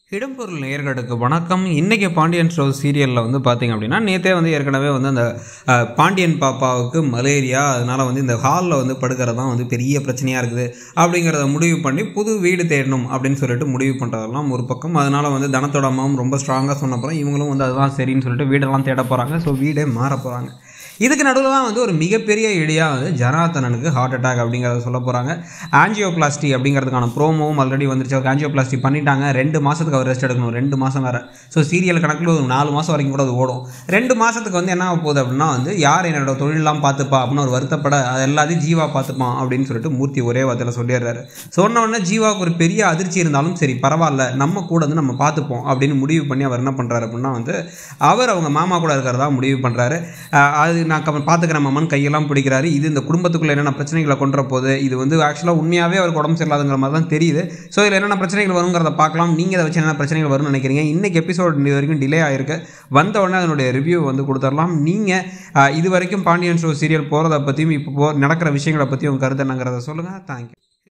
இடம்பொருள் நேயர்களுக்கு வணக்கம் இன்றைக்கி பாண்டியன் ஷோ சீரியலில் வந்து பார்த்தீங்க அப்படின்னா நேற்றே வந்து ஏற்கனவே வந்து அந்த அஹ், பாண்டியன் பாப்பாவுக்கு மலேரியா அதனால் வந்து இந்த ஹாலில் வந்து படுக்கிறது தான் வந்து பெரிய பிரச்சனையாக இருக்குது அப்படிங்கிறத முடிவு பண்ணி புது வீடு தேடணும் அப்படின்னு சொல்லிட்டு முடிவு பண்ணுறதெல்லாம் ஒரு பக்கம் அதனால் வந்து தனத்தோட அம்மாவும் ரொம்ப ஸ்ட்ராங்காக சொன்னப்புறம் இவங்களும் வந்து அதுதான் சரின்னு சொல்லிட்டு வீடெல்லாம் தேட போகிறாங்க ஸோ வீடே மாற போகிறாங்க இதுக்கு நடுவில் தான் வந்து ஒரு மிகப்பெரிய இடியாக வந்து ஜனார்த்தனனுக்கு ஹார்ட் அட்டாக் அப்படிங்கிறத சொல்ல போகிறாங்க ஆஞ்சியோபிளாஸ்டி அப்படிங்கிறதுக்கான ப்ரோமோவும் ஆல்ரெடி வந்துருச்சு அவருக்கு ஆஞ்சியோபிளாஸ்டி பண்ணிட்டாங்க ரெண்டு மாதத்துக்கு அவர் ரெஸ்ட் எடுக்கணும் ரெண்டு மாதம் வேறு ஸோ சீரியல் கணக்கில் ஒரு நாலு மாதம் வரைக்கும் கூட அது ஓடும் ரெண்டு மாதத்துக்கு வந்து என்ன ஆக போகுது அப்படின்னா வந்து யார் என்னோட தொழிலெலாம் பார்த்துப்பா அப்படின்னு ஒரு வருத்தப்பட அது எல்லாத்தையும் ஜீவா பார்த்துப்பான் அப்படின்னு சொல்லிட்டு மூர்த்தி ஒரே வார்த்தையில் சொல்லிடுறாரு சொன்ன உடனே ஜீவாவுக்கு ஒரு பெரிய அதிர்ச்சி இருந்தாலும் சரி பரவாயில்ல நம்ம கூட வந்து நம்ம பார்த்துப்போம் அப்படின்னு முடிவு பண்ணி அவர் என்ன பண்ணுறாரு அப்படின்னா வந்து அவர் அவங்க மாமா கூட இருக்கிறதா முடிவு பண்ணுறாரு அது நான் க- பார்த்துக்கிறேன் மாமன் கையெல்லாம் பிடிக்கிறாரு இது இந்த குடும்பத்துக்குள்ள என்னென்ன பிரச்சனைகளை கொண்டுற போகுது இது வந்து ஆக்சுவலாக உண்மையாகவே அவருக்கு உடம்பு சரியில்லாதுங்கிற மாதிரி தான் தெரியுது ஸோ இதில் என்னென்ன பிரச்சனைகள் வருங்கிறத பார்க்கலாம் நீங்கள் இதை வச்சு என்னென்ன பிரச்சனைகள் வரும்னு நினைக்கிறீங்க இன்னைக்கு எபிசோட் இது வரைக்கும் டிலே ஆயிருக்கு வந்த உடனே அதனுடைய ரிவ்யூ வந்து கொடுத்துடலாம் நீங்கள் இது வரைக்கும் பாண்டியன் ஷோ சீரியல் போகிறத பற்றியும் இப்போ போ நடக்கிற விஷயங்களை பற்றியும் உங்கள் கருத்து என்னங்கிறத சொல்லுங்கள் தேங்க்யூ